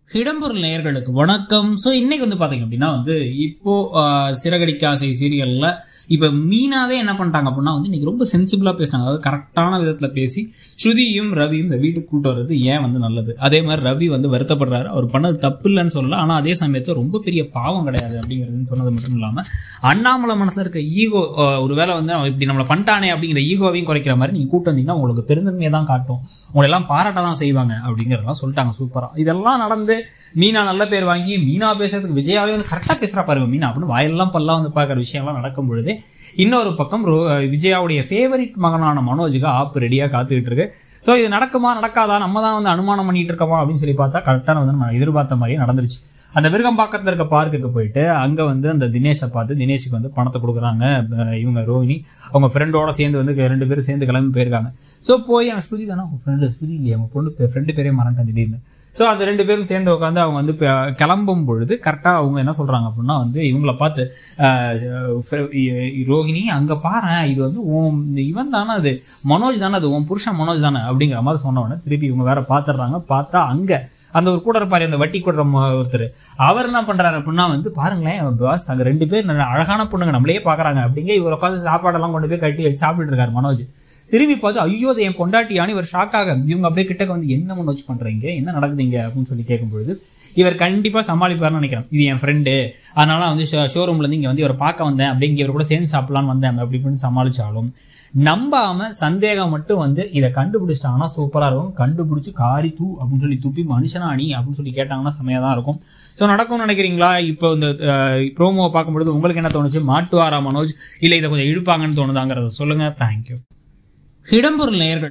இடம்பொருள் நேயர்களுக்கு வணக்கம் ஸோ இன்னைக்கு வந்து பார்த்தீங்க அப்படின்னா வந்து இப்போ ஆஹ், சிறகடிக்க ஆசை சீரியலில் இப்போ மீனாவே என்ன பண்ணிட்டாங்க அப்படின்னா வந்து இன்னைக்கு ரொம்ப சென்சிபிளாக பேசினாங்க அதாவது கரெக்டான விதத்தில் பேசி ஸ்ருதியும் ரவியும் இந்த வீட்டுக்கு கூட்டு வர்றது ஏன் வந்து நல்லது அதே மாதிரி ரவி வந்து வருத்தப்படுறாரு அவர் பண்ணது தப்பு இல்லைன்னு சொல்லல ஆனால் அதே சமயத்தில் ரொம்ப பெரிய பாவம் கிடையாது அப்படிங்கிறதுன்னு சொன்னது மட்டும் இல்லாமல் அண்ணாமலை மனசில் இருக்க ஈகோ ஒருவேளை வந்து அவன் இப்படி நம்மளை பண்ணிட்டானே அப்படிங்கிற ஈகோவையும் குறைக்கிற மாதிரி நீங்கள் கூட்டு வந்தீங்கன்னா உங்களுக்கு பெருந்தன்மையை தான் காட்டும் உங்களை எல்லாம் பாராட்ட தான் செய்வாங்க அப்படிங்கிறதெல்லாம் சொல்லிட்டாங்க சூப்பராக இதெல்லாம் நடந்து மீனா நல்ல பேர் வாங்கி மீனா பேசுறதுக்கு விஜயாவே வந்து கரெக்டாக பேசுகிறா பாருங்க மீனா அப்படின்னு வாயெல்லாம் பல்லாம் வந்து பார்க்குற விஷயம்லாம் நடக்கும் பொழுது இன்னொரு பக்கம் ரோ விஜயாவுடைய ஃபேவரிட் மகனான மனோஜுக்கு ஆப் ரெடியாக காத்துக்கிட்டு இருக்கு ஸோ இது நடக்குமா நடக்காதா நம்ம தான் வந்து அனுமானம் பண்ணிட்டு இருக்கோமா அப்படின்னு சொல்லி பார்த்தா கரெக்டான வந்து நம்ம எதிர்பார்த்த மாதிரியே நடந்துருச்சு அந்த விருகம்பாக்கத்தில் இருக்க பார்க்குக்கு போயிட்டு அங்கே வந்து அந்த தினேஷை பார்த்து தினேஷுக்கு வந்து பணத்தை கொடுக்குறாங்க அஹ் இவங்க ரோஹிணி அவங்க ஃப்ரெண்டோட சேர்ந்து வந்து ரெண்டு பேரும் சேர்ந்து கிளம்பி போயிருக்காங்க ஸோ போய் அவன் ஸ்ருதி தானே அவங்க ஃப்ரெண்டு ஸ்ருதி இல்லையா அவங்க பொண்ணு ஃப்ரெண்டு பேரே மறந்துட்டேன் திடீர்னு ஸோ அந்த ரெண்டு பேரும் சேர்ந்து உட்காந்து அவங்க வந்து ப- கிளம்பும் பொழுது கரெக்டாக அவங்க என்ன சொல்கிறாங்க அப்படின்னா வந்து இவங்கள பார்த்து அஹ், ஃப்ர- இ- ரோஹிணி அங்கே பாரு இது வந்து உன் இவன் தானே அது மனோஜ் தானே அது உன் புருஷன் மனோஜ் தானே அப்படிங்கிற மாதிரி சொன்ன உடனே திருப்பி இவங்க வேற பார்த்துடுறாங்க பார்த்தா அங்கே அந்த ஒரு கூட இருப்பாரு அந்த வட்டி கொடுற ம- ஒருத்தர் அவர் என்ன பண்றாரு அப்படின்னா வந்து பாருங்களேன் பாஸ் அங்க ரெண்டு பேர் நல்ல அழகான பொண்ணுங்க நம்மளே பாக்குறாங்க அப்படிங்க இவர் உட்காந்து சாப்பாடெல்லாம் கொண்டு போய் கட்டி வச்சு சாப்பிட்டுட்டு இருக்காரு மனோஜ் திரும்பி பார்த்து ஐயோ அது என் பொண்டாட்டியானு இவர் ஷாக்காக இவங்க அப்படியே கிட்டக்க வந்து என்ன மனோஜ் பண்றீங்க என்ன நடக்குதுங்க அப்படின்னு சொல்லி கேட்கும்பொழுது இவர் கண்டிப்பா சமாளிப்பார்னு நினைக்கிறேன் இது என் ஃப்ரெண்டு அதனால நான் வந்து ஷோரூம்ல இருந்து இங்க வந்து இவரை பார்க்க வந்தேன் அப்படிங்க இவர் கூட சேர்ந்து சாப்பிடலான்னு வந்தேன் அப்படி இப்படின்னு சமாளிச்சாலும் நம்பாம சந்தேகம் மட்டும் வந்து இதை கண்டுபிடிச்சிட்டாங்கன்னா சூப்பரா இருக்கும் கண்டுபிடிச்சு காரி தூ அப்படின்னு சொல்லி துப்பி மனுஷனா அணி அப்படின்னு சொல்லி கேட்டாங்கன்னா செமையா தான் இருக்கும் ஸோ நடக்கும்னு நினைக்கிறீங்களா இப்போ இந்த ப்ரோமோவை பார்க்கும்பொழுது உங்களுக்கு என்ன தோணுச்சு மாட்டுவாரா மனோஜ் இல்லை இதை கொஞ்சம் இழுப்பாங்கன்னு தோணுதாங்கிறத சொல்லுங்க தேங்க்யூ இடம்பொருள் நேயர்கள்